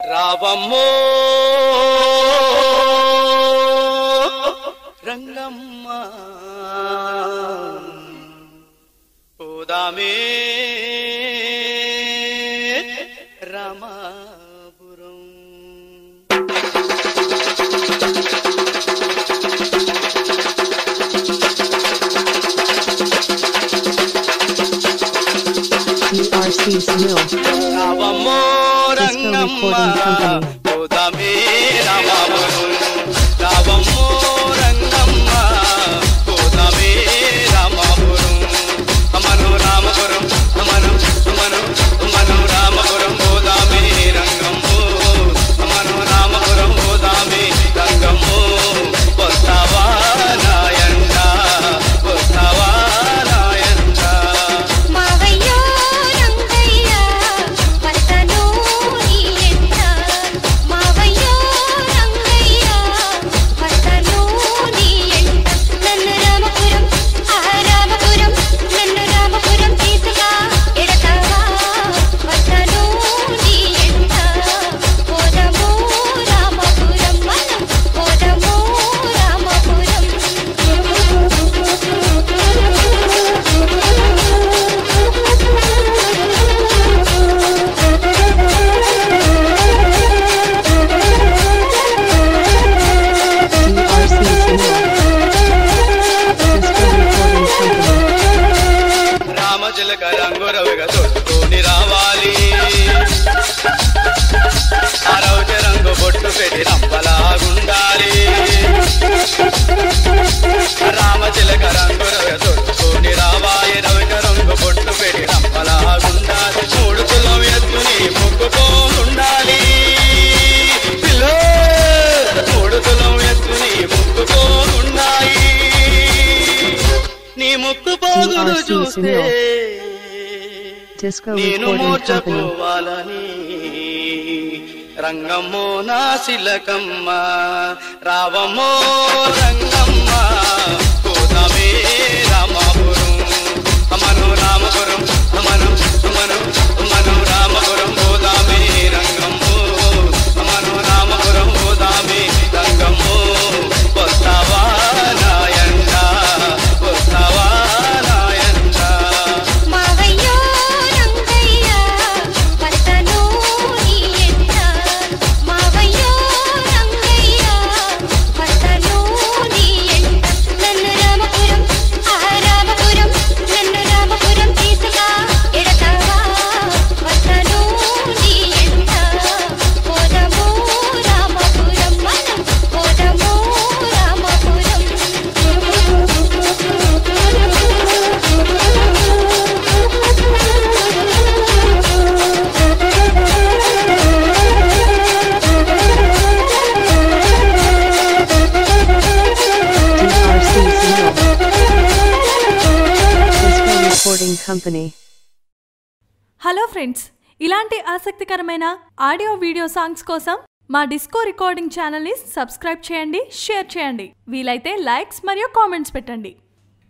రావమ్మో Rangamma పోదామే Ramapuram DRC Sunil. రావమ్మో రంగమ్మ పోదామే రామాపురం రావమ్మో రంగమ్మ పోదామే రామాపురం అమను రామపురం అమను అమను అమను రామపురం పోదామే రంగమ్మో అమను రామపురం పోదామే రంగమ్మో వస్తావా నాయంట వస్తావా నాయంట మావయ్యో రంగయ్య వస్తను నీ ఎంట మావయ్యో రంగయ్య వస్తను నీ ఎంట నన్ను రామపురం ఆ రామపురం నన్ను రామపురం తీసుగా ఎడతావా వస్తను నీ ఎంట పోదము రామపురం మనం పోదము DRC Sunil. Disco Recording Company. రామచిలక రంగురవిగా తోడుకొని రావాలి అరవచ రంగు బొట్టు పెట్టి రంపలాగుండాలి రామచిలక రంగురవిగా తోడుకొని రావాలి రవిక రంగు బొట్టు పెట్టి రంపలాగుండాలి మూడు కులం ఎత్తుని ముక్కుకోనుండాలి పిల్లో మూడు కులం ఎత్తుని ముక్కుకోనుండాలి నీ ముక్కు పోగులు DRC చూస్తే Disco నేను Recording Company. మోర్చపోవాలని రంగమ్మో నా శిలకమ్మ రావమ్మో రంగమ్మ పోదామే రామాపురం అమను రామపురం అమను అమను అమను రామపురం పోదామే రంగమ్మో అమను రామపురం పోదామే రంగమ్మో వస్తావా నాయంట వస్తావా నాయంట మావయ్యో రంగయ్య వస్తను నీ ఎంట మావయ్యో రంగయ్య వస్తను నీ ఎంట నన్ను రామపురం ఆ రామపురం నన్ను రామపురం తీసుగా ఎడతావా వస్తను నీ ఎంట పోదము రామపురం మనం పోదము DRC Sunil. Disco Recording Company. Hello friends ఇలాంటి ఆసక్తికరమైన ఆడియో వీడియో సాంగ్స్ కోసం మా డిస్కో రికార్డింగ్ ఛానల్ని సబ్స్క్రైబ్ చేయండి షేర్ చేయండి వీలైతే లైక్స్ మరియు కామెంట్స్ పెట్టండి